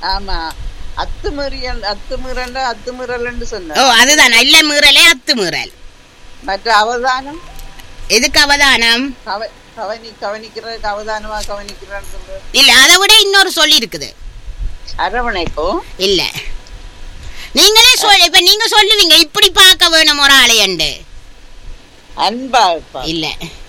ஆமா அத்துமீறியல் அத்துமீறல் அத்துமீறல் சொன்ன ஓ அதுதான் இல்ல மீறலே அத்துமீறல் மற்ற அவதானம் எதுக்கு அவதானம் கவ- கவனி கவனிக்கிறதுக்கு அவதானமா கவனிக்கிறேன்னு சொல்றது இல்ல அதை விட இன்னொரு சொல்லி இருக்குது அரவணைப்போ இல்ல நீங்களே சொல் இப்ப நீங்க சொல்லுவீங்க இப்படி பார்க்க வேணும் ஒரு ஆளையண்டு அன்பா இருப்பா இல்ல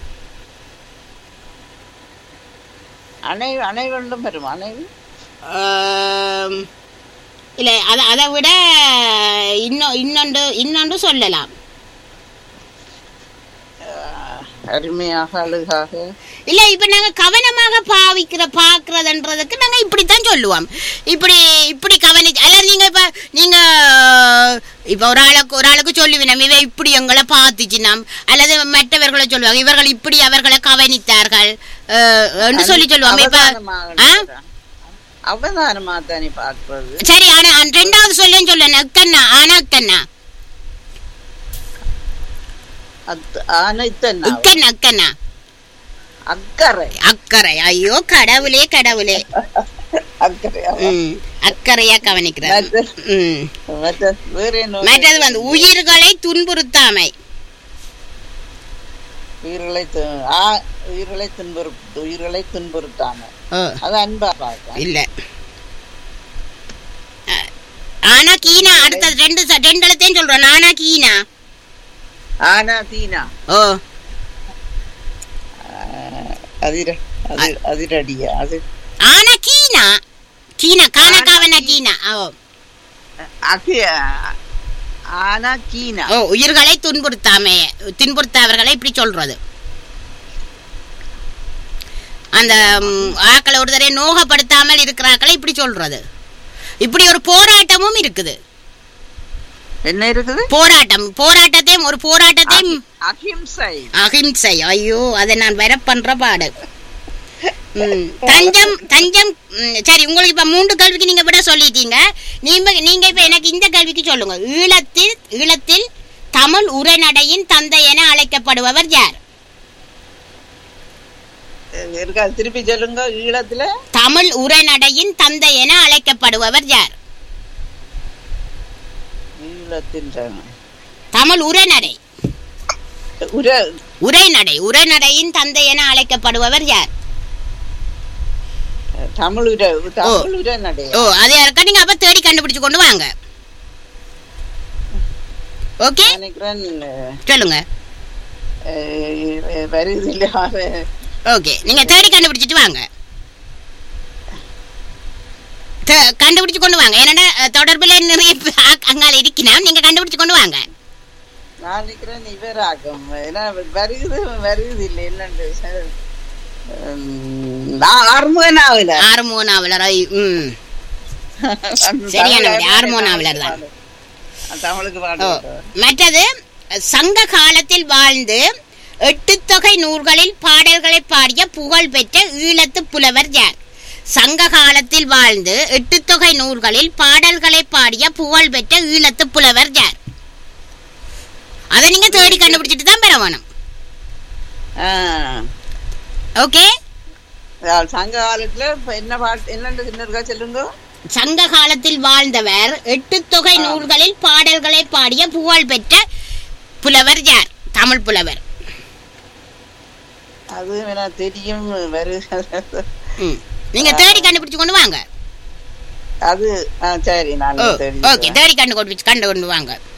அணை அணை வேண்டும் வரும் அணைவு ஆம், இல்ல அத அதை விட இன்னும் இன்னொன்று இன்னொன்று சொல்லலாம் அருமையாக அழகாக இல்ல இப்ப நாங்க கவனமாக பாவிக்கிற பாக்குறதுன்றதுக்கு நாங்க இப்படித்தான் சொல்லுவோம் இப்படி இப்படி கவனி அல்லது நீங்க இப்ப நீங்க இப்ப ஒரு ஆளுக்கு ஒரு ஆளுக்கு சொல்லுவினம் இவ இப்படி எங்களை பார்த்துச்சினாம் அல்லது மற்றவர்களை சொல்லுவாங்க இவர்கள் இப்படி அவர்களை கவனித்தார்கள் அஹ், என்று சொல்லி சொல்லுவாங்க இப்ப ஆ? அவதானமா தானே பார்க்கிறது சரி ஆனா அந்த ரெண்டாவது சொல்லேன்னு சொல்ல அக்கண்ணா ஆனா அக்கண்ணா அத்- அனைத்தன்னா அக்கண்ணா அக்கண்ணா அக்கறை அக்கறை ஐயோ கடவுளே கடவுளே அக்கறை ம் அக்கறையா கவனிக்கிறார் மற்ற- ம் மற்ற வேற என்ன மற்றது வந்து உயிர்களை துன்புறுத்தாமை உயிர்களை து- ஆ, உயிர்களை துன்புறுத்து உயிர்களை துன்புறுத்தாம ஓ அது அன்பா பார்க்க இல்ல அ- ஆனா கீனா அடுத்த ரெண்டு ச- ரெண்டு எழுத்தையும் சொல்றேன் ஆனா கீனா ஆனா தீனா ஓ ஆ, அதிர அது அதிரடியா அது ஆனா கீனா கீனா கானா காவனா கீனா ஓ அகி ஆனா கீனா ஓ உயிர்களை துன்புறுத்தாமை துன்புறுத்தாதவர்களை இப்படி சொல்றது அந்த ம், ஆக்களை ஒரு தடவை நோகப்படுத்தாமல் இருக்கிறாக்களை இப்படி சொல்றது இப்படி ஒரு போராட்டமும் இருக்குது என்ன இருக்குது போராட்டம் போராட்டத்தையும் ஒரு போராட்டத்தையும் அஹிம்சை அகிம்சை ஐயோ அதை நான் வர பண்ற பாடு ம், தஞ்சம் தஞ்சம் ம், சரி உங்களுக்கு இப்ப மூன்று கல்விக்கு நீங்க விட சொல்லிட்டீங்க நீங்க நீங்க இப்ப எனக்கு இந்த கல்விக்கு சொல்லுங்க ஈழத்தில் ஈழத்தில் தமிழ் உரைநடையின் தந்தை என அழைக்கப்படுபவர் யார் இருக்கா திருப்பி சொல்லுங்க ஈழத்துல தமிழ் உரைநடையின் தந்தை என அழைக்கப்படுபவர் யார் ஈழத்தின் த- தமிழ் உரைநடை உர உரைநடை உரைநடையின் தந்தை என அழைக்கப்படுபவர் யார் தமிழ் உர தமிழ் உர நடைய ஓ அது யாருக்கா நீங்க அப்ப தேடி கண்டுபிடிச்சு கொண்டு வாங்க ஓகே நினைக்கிறேன் சொல்லுங்க அஹ், வருது இல்ல ஓகே நீங்க தேடி கண்டுபிடிச்சிட்டு வாங்க தே- கண்டுபிடிச்சு கொண்டு வாங்க ஏன்னா தொடர்புல நிறைய பே- ஆக்- அங்கால இருக்கணும் நீங்க கண்டுபிடிச்சு கொண்டு வாங்க நான் நினைக்கிறேன் இவர் ஆகும் ஏன்னா வருகுது வருகுது இல்லை என்னண்டு உம், நான் ஆறுமுகன் ஆகல ஆறுமோ நாவலர் ஐ- ம் சரியானவர், ஆறுமுக நாவலர் தான். தமிழுக்கு ஓ பாடு மற்றது சங்க காலத்தில் வாழ்ந்து எட்டு தொகை நூல்களில் பாடல்களை பாடிய புகழ் பெற்ற ஈழத்து புலவர் யார் சங்க காலத்தில் வாழ்ந்து எட்டு தொகை நூல்களில் பாடல்களை பாடிய புகழ் பெற்ற ஈழத்து புலவர் யார் அதை நீங்க தேடி கண்டுபிடிச்சிட்டு தான் பெற வேணும் ஆஹ் ஓகே அஹ் சங்க காலத்துல இப்ப என்ன பாட்டு என்னண்டு என்ன இருக்கா சொல்லுங்க சங்க காலத்தில் வாழ்ந்தவர் எட்டு தொகை ஆ. நூல்களில் பாடல்களை பாடிய புகழ் பெற்ற புலவர் யார் தமிழ் புலவர் அது எனக்கு தெரியும் வருது ம். நீங்க தேடி கண்டுபிடிச்சு கொண்டு வாங்க அது ஆ, சரி நான் ஓ தெரியும் ஓகே தேடி கண்டு கொண்டு கண்டு கொண்டு வாங்க